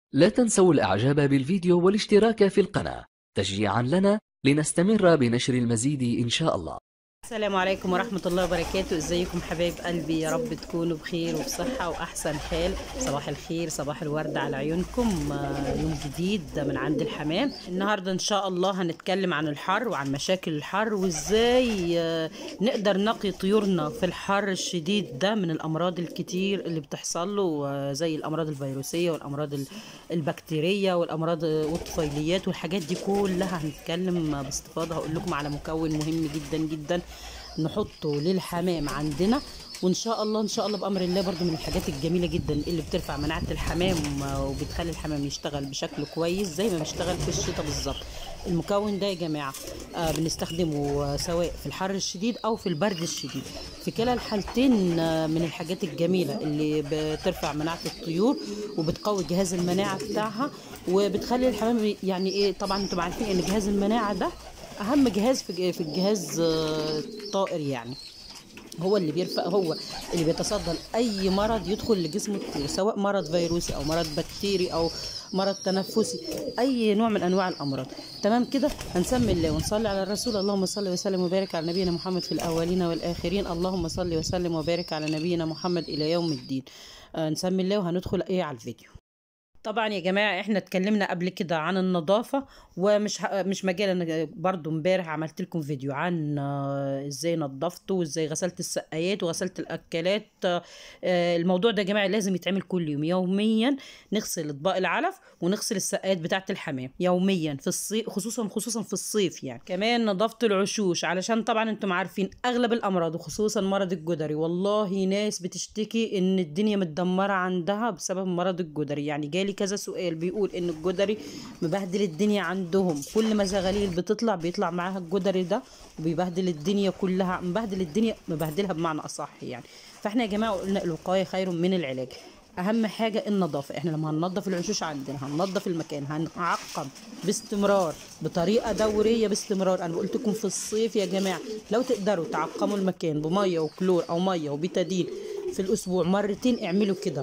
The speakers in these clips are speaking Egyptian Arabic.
لا تنسوا الاعجاب بالفيديو والاشتراك في القناة تشجيعا لنا لنستمر بنشر المزيد ان شاء الله السلام عليكم ورحمة الله وبركاته ازيكم حبايب قلبي يا رب تكونوا بخير وبصحة وأحسن حال صباح الخير صباح الورد على عيونكم آه، يوم جديد من عند الحمام النهاردة إن شاء الله هنتكلم عن الحر وعن مشاكل الحر وإزاي آه، نقدر نقي طيورنا في الحر الشديد ده من الأمراض الكتير اللي بتحصل له آه، زي الأمراض الفيروسية والأمراض ال- البكتيرية والأمراض والطفيليات والحاجات دي كلها هنتكلم باستفاضة هقول لكم على مكون مهم جدا جدا نحطه للحمام عندنا وان شاء الله ان شاء الله بامر الله برضو من الحاجات الجميله جدا اللي بترفع مناعه الحمام وبتخلي الحمام يشتغل بشكل كويس زي ما بيشتغل في الشتاء بالظبط المكون ده يا جماعه آه بنستخدمه آه، سواء في الحر الشديد او في البرد الشديد في كلا الحالتين آه، من الحاجات الجميله اللي بترفع مناعه الطيور وبتقوي جهاز المناعه بتاعها وبتخلي الحمام يعني ايه طبعا انتم عارفين ان جهاز المناعه ده اهم جهاز في في الجهاز آه، الطائر يعني هو اللي بيرفع هو اللي بيتصدى لاي مرض يدخل لجسم الطيور سواء مرض فيروسي او مرض بكتيري او مرض تنفسي اي نوع من انواع الامراض تمام كده هنسمي الله ونصلي على الرسول اللهم صل وسلم وبارك على نبينا محمد في الاولين والاخرين اللهم صل وسلم وبارك على نبينا محمد الى يوم الدين آه نسمي الله وهندخل ايه على الفيديو طبعا يا جماعه احنا اتكلمنا قبل كده عن النظافه ومش ه... مش مجال انا برضو امبارح عملت لكم فيديو عن آه، ازاي نظفته وازاي غسلت السقايات وغسلت الاكلات آه، الموضوع ده يا جماعه لازم يتعمل كل يوم يوميا نغسل اطباق العلف ونغسل السقايات بتاعه الحمام يوميا في الصيف خصوصا خصوصا في الصيف يعني كمان نظافه العشوش علشان طبعا انتم عارفين اغلب الامراض وخصوصا مرض الجدري والله ناس بتشتكي ان الدنيا متدمره عندها بسبب مرض الجدري يعني جالي كذا سؤال بيقول ان الجدري مبهدل الدنيا عندهم كل ما زغاليل بتطلع بيطلع معاها الجدري ده وبيبهدل الدنيا كلها مبهدل الدنيا مبهدلها بمعنى اصح يعني فاحنا يا جماعه قلنا الوقايه خير من العلاج اهم حاجه النظافه احنا لما هننظف العشوش عندنا هننظف المكان هنعقم باستمرار بطريقه دوريه باستمرار انا قلت لكم في الصيف يا جماعه لو تقدروا تعقموا المكان بميه وكلور او ميه وبيتادين في الاسبوع مرتين اعملوا كده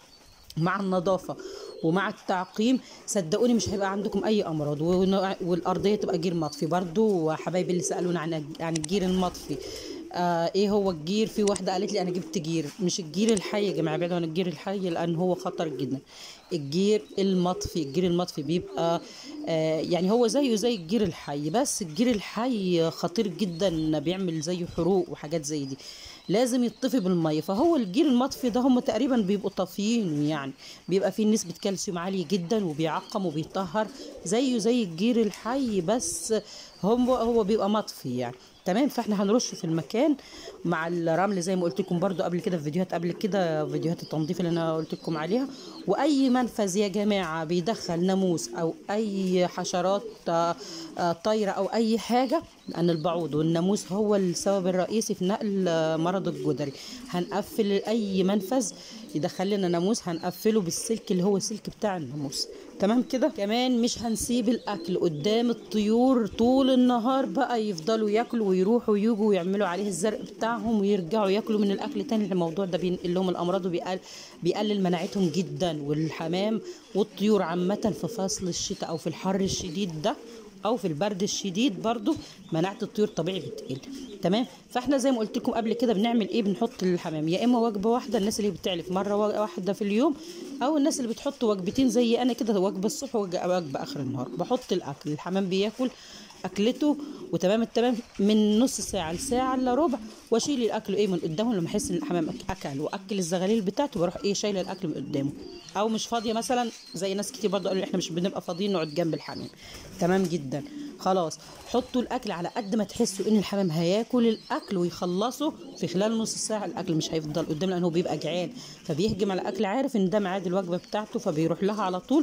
مع النظافه ومع التعقيم صدقوني مش هيبقى عندكم اي امراض ون- والارضيه تبقى جير مطفي برضو حبايبي اللي سالونا عن عن الجير المطفي آه ايه هو الجير في واحده قالت لي انا جبت جير مش الجير الحي يا جماعه بعيد عن الجير الحي لان هو خطر جدا الجير المطفي الجير المطفي بيبقى آه يعني هو زيه زي الجير الحي بس الجير الحي خطير جدا بيعمل زي حروق وحاجات زي دي لازم يطفي بالميه فهو الجير المطفي ده هم تقريبا بيبقوا طافيينه يعني بيبقى فيه نسبه كالسيوم عاليه جدا وبيعقم وبيطهر زيه زي الجير الحي بس هو هو بيبقى مطفي يعني تمام فاحنا هنرشه في المكان مع الرمل زي ما قلت لكم برضو قبل كده في فيديوهات قبل كده فيديوهات التنظيف اللي انا قلت لكم عليها واي منفذ يا جماعه بيدخل ناموس او اي حشرات آه، آه، طايره او اي حاجه لان البعوض والناموس هو السبب الرئيسي في نقل آه، مرض الجدري هنقفل اي منفذ يدخل لنا ناموس هنقفله بالسلك اللي هو السلك بتاع الناموس تمام كده كمان مش هنسيب الاكل قدام الطيور طول النهار بقى يفضلوا ياكلوا ويروحوا ويجوا ويعملوا عليه الزرق بتاعهم ويرجعوا ياكلوا من الاكل تاني الموضوع ده بينقل لهم الامراض وبيقل بيقلل مناعتهم جدا والحمام والطيور عامه في فصل الشتاء او في الحر الشديد ده او في البرد الشديد برضو مناعه الطيور طبيعي بتقل تمام فاحنا زي ما قلت لكم قبل كده بنعمل ايه بنحط للحمام يا اما وجبه واحده الناس اللي بتعلف مره واحده في اليوم او الناس اللي بتحط وجبتين زي انا كده وجبه الصبح ووجبه اخر النهار بحط الاكل الحمام بياكل اكلته وتمام التمام من نص ساعه لساعه الا ربع واشيل الاكل ايه من قدامه لما احس ان الحمام اكل واكل الزغاليل بتاعته بروح ايه شايله الاكل من قدامه او مش فاضيه مثلا زي ناس كتير برضه قالوا احنا مش بنبقى فاضيين نقعد جنب الحمام تمام جدا خلاص حطوا الاكل على قد ما تحسوا ان الحمام هياكل الاكل ويخلصه في خلال نص ساعه الاكل مش هيفضل قدام لان هو بيبقى جعان فبيهجم على الاكل عارف ان ده ميعاد الوجبه بتاعته فبيروح لها على طول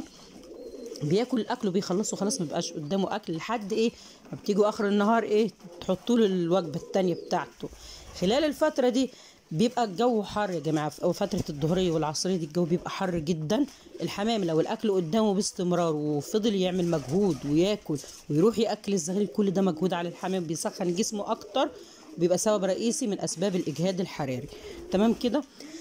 بياكل الاكل وبيخلصه خلاص ما بيبقاش قدامه اكل لحد ايه ما بتيجوا اخر النهار ايه تحطوا له الوجبه التانية بتاعته خلال الفتره دي بيبقى الجو حر يا جماعه في فتره الظهريه والعصريه دي الجو بيبقى حر جدا الحمام لو الاكل قدامه باستمرار وفضل يعمل مجهود وياكل ويروح ياكل الزغاليل كل ده مجهود على الحمام بيسخن جسمه اكتر بيبقى سبب رئيسي من اسباب الاجهاد الحراري تمام كده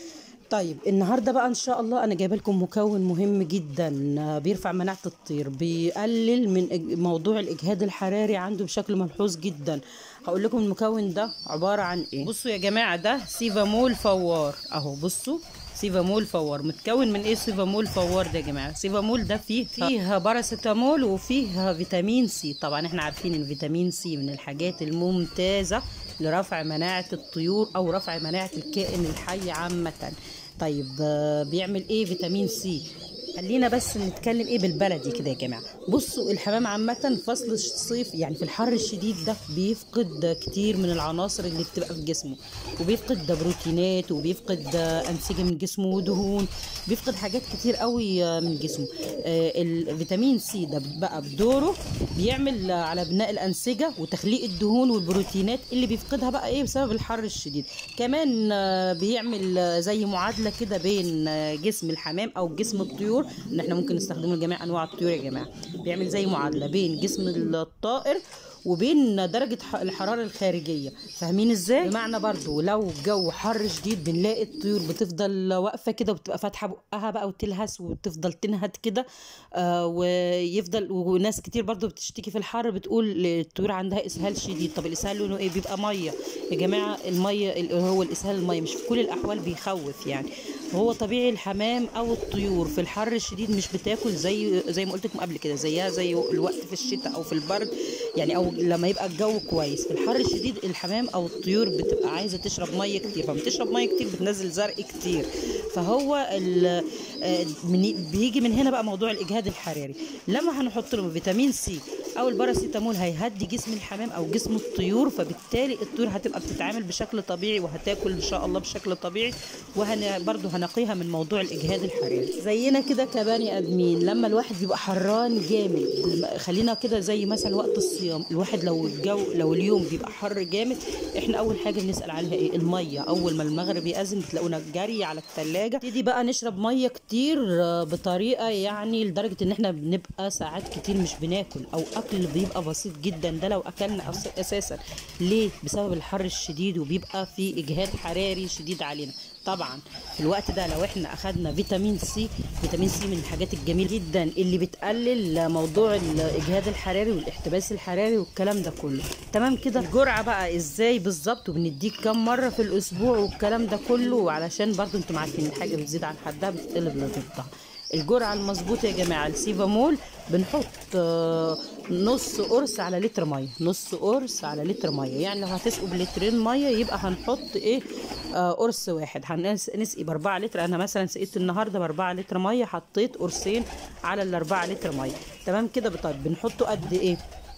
طيب النهارده بقى ان شاء الله انا جايبه لكم مكون مهم جدا آه، بيرفع مناعه الطير بيقلل من إج- موضوع الاجهاد الحراري عنده بشكل ملحوظ جدا هقول لكم المكون ده عباره عن ايه بصوا يا جماعه ده سيفامول فوار اهو بصوا سيفامول فوار متكون من ايه سيفامول فوار ده يا جماعه سيفامول ده فيه فيه باراسيتامول وفيه فيتامين سي طبعا احنا عارفين ان فيتامين سي من الحاجات الممتازه لرفع مناعه الطيور او رفع مناعه الكائن الحي عامه طيب آه، بيعمل ايه فيتامين سي خلينا بس نتكلم ايه بالبلدي كده يا جماعه بصوا الحمام عامه فصل الصيف يعني في الحر الشديد ده بيفقد كتير من العناصر اللي بتبقى في جسمه وبيفقد بروتينات وبيفقد انسجه من جسمه ودهون بيفقد حاجات كتير قوي من جسمه آه، الفيتامين سي ده بقى بدوره بيعمل على بناء الانسجه وتخليق الدهون والبروتينات اللي بيفقدها بقى ايه بسبب الحر الشديد كمان آه، بيعمل آه، زي معادله كده بين آه، جسم الحمام او جسم الطيور ان احنا ممكن نستخدمه لجميع انواع الطيور يا جماعه بيعمل زي معادله بين جسم الطائر وبين درجة ح- الحرارة الخارجية فاهمين ازاي؟ بمعنى برضو لو الجو حر شديد بنلاقي الطيور بتفضل واقفة كده وبتبقى فاتحة بقها بقى وتلهس وتفضل تنهد كده آه ويفضل وناس كتير برضو بتشتكي في الحر بتقول الطيور عندها اسهال شديد طب الاسهال لونه ايه بيبقى مية يا جماعة المية ال- هو الاسهال المية مش في كل الاحوال بيخوف يعني هو طبيعي الحمام او الطيور في الحر الشديد مش بتاكل زي زي ما قلت لكم قبل كده زيها زي الوقت في الشتاء او في البرد يعني او لما يبقى الجو كويس في الحر الشديد الحمام او الطيور بتبقى عايزه تشرب ميه كتير فلما بتشرب ميه كتير بتنزل زرق كتير فهو ال- آه، من- بيجي من هنا بقى موضوع الاجهاد الحراري لما هنحط له فيتامين سي او الباراسيتامول هيهدي جسم الحمام او جسم الطيور فبالتالي الطيور هتبقى بتتعامل بشكل طبيعي وهتاكل ان شاء الله بشكل طبيعي وهن برضه هنقيها من موضوع الاجهاد الحراري زينا كده كبني ادمين لما الواحد بيبقى حران جامد خلينا كده زي مثلا وقت الصيام الواحد لو الجو لو اليوم بيبقى حر جامد احنا اول حاجه بنسال عليها ايه الميه اول ما المغرب يأذن بتلاقونا جري على الثلاجه نبتدي بقى نشرب ميه كتير آه، بطريقه يعني لدرجه ان احنا بنبقى ساعات كتير مش بناكل او اكل بيبقى بسيط جدا ده لو اكلنا أس- اساسا ليه بسبب الحر الشديد وبيبقى في اجهاد حراري شديد علينا طبعا في الوقت ده لو احنا اخدنا فيتامين سي فيتامين سي من الحاجات الجميله جدا اللي بتقلل موضوع الاجهاد الحراري والاحتباس الحراري والكلام ده كله تمام كده الجرعه بقى ازاي بالظبط وبنديك كام مره في الاسبوع والكلام ده كله علشان برضو انتم عارفين الحاجه بتزيد عن حدها بتقلب لضدها الجرعه المظبوطه يا جماعه السيفامول بنحط آه، نص قرص على لتر ميه نص قرص على لتر ميه يعني لو هتسقوا بلترين ميه يبقى هنحط ايه آه، قرص واحد هنسقي باربعة لتر انا مثلا سقيت النهارده باربعة لتر ميه حطيت قرصين على الاربعة لتر ميه تمام كده طيب بنحطه قد ايه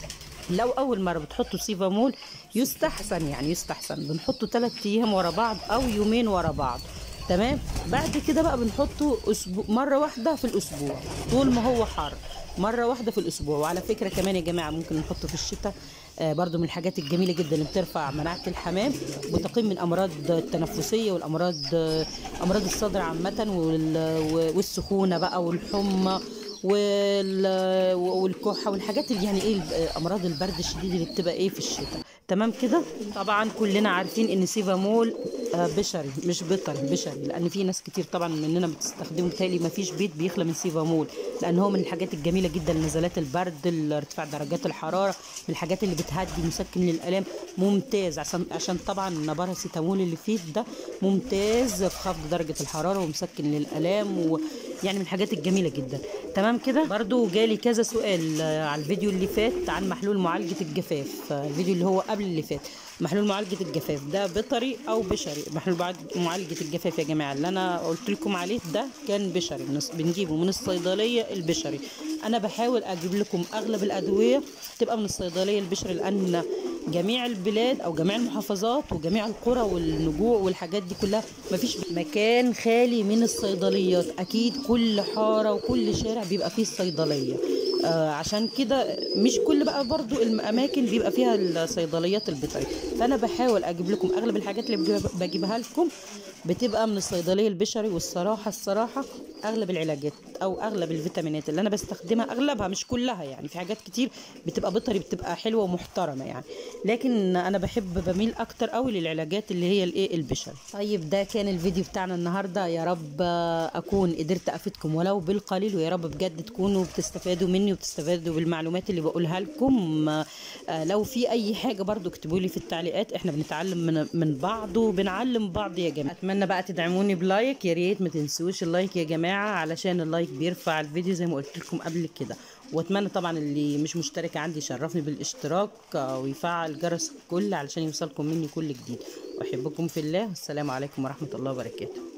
لو اول مره بتحطوا سيفامول يستحسن يعني يستحسن بنحطه 3 ايام ورا بعض او يومين ورا بعض تمام بعد كده بقى بنحطه اسبوع مره واحده في الاسبوع طول ما هو حر مره واحده في الاسبوع وعلى فكره كمان يا جماعه ممكن نحطه في الشتاء آه برضو من الحاجات الجميله جدا اللي بترفع مناعه الحمام وتقييم من امراض التنفسيه والامراض آه، امراض الصدر عامه وال- والسخونه بقى والحمى وال- والكحه والحاجات اللي يعني ايه امراض البرد الشديد اللي بتبقى ايه في الشتاء تمام كده طبعا كلنا عارفين ان سيفامول آه، بشري مش بيطري بشري لان في ناس كتير طبعا مننا بتستخدمه بالتالي ما فيش بيت بيخلى من سيفامول لان هو من الحاجات الجميله جدا نزلات البرد ارتفاع درجات الحراره من الحاجات اللي بتهدي مسكن للالام ممتاز عشان عشان طبعا باراسيتامول اللي فيه ده ممتاز في خفض درجه الحراره ومسكن للالام ويعني من الحاجات الجميله جدا تمام كده برضو جالي كذا سؤال آه، على الفيديو اللي فات عن محلول معالجه الجفاف آه، الفيديو اللي هو قبل اللي فات محلول معالجه الجفاف ده بيطري او بشري محلول معالج- معالجه الجفاف يا جماعه اللي انا قلت لكم عليه ده كان بشري من الص- بنجيبه من الصيدليه البشري انا بحاول اجيب لكم اغلب الادويه تبقى من الصيدليه البشري لان جميع البلاد او جميع المحافظات وجميع القرى والنجوع والحاجات دي كلها مفيش مكان خالي من الصيدليات اكيد كل حاره وكل شارع بيبقى فيه صيدليه آه عشان كده مش كل بقى برضو الاماكن بيبقى فيها الصيدليات البيطري فانا بحاول اجيب لكم اغلب الحاجات اللي بجيب- بجيبها لكم بتبقى من الصيدليه البشري والصراحه الصراحه اغلب العلاجات او اغلب الفيتامينات اللي انا بستخدمها اغلبها مش كلها يعني في حاجات كتير بتبقى بيطري بتبقى حلوه ومحترمه يعني لكن انا بحب بميل اكتر قوي للعلاجات اللي هي الايه البشر طيب ده كان الفيديو بتاعنا النهارده يا رب اكون قدرت افيدكم ولو بالقليل ويا رب بجد تكونوا بتستفادوا مني وبتستفادوا بالمعلومات اللي بقولها لكم آه، لو في اي حاجه برضو اكتبوا لي في التعليقات احنا بنتعلم من من بعض وبنعلم بعض يا جماعه اتمنى بقى تدعموني بلايك يا ريت ما تنسوش اللايك يا جماعه علشان اللايك بيرفع الفيديو زي ما قلت لكم قبل كده واتمنى طبعا اللي مش مشترك عندي يشرفني بالاشتراك آه، ويفعل جرس الكل علشان يوصلكم مني كل جديد واحبكم في الله والسلام عليكم ورحمه الله وبركاته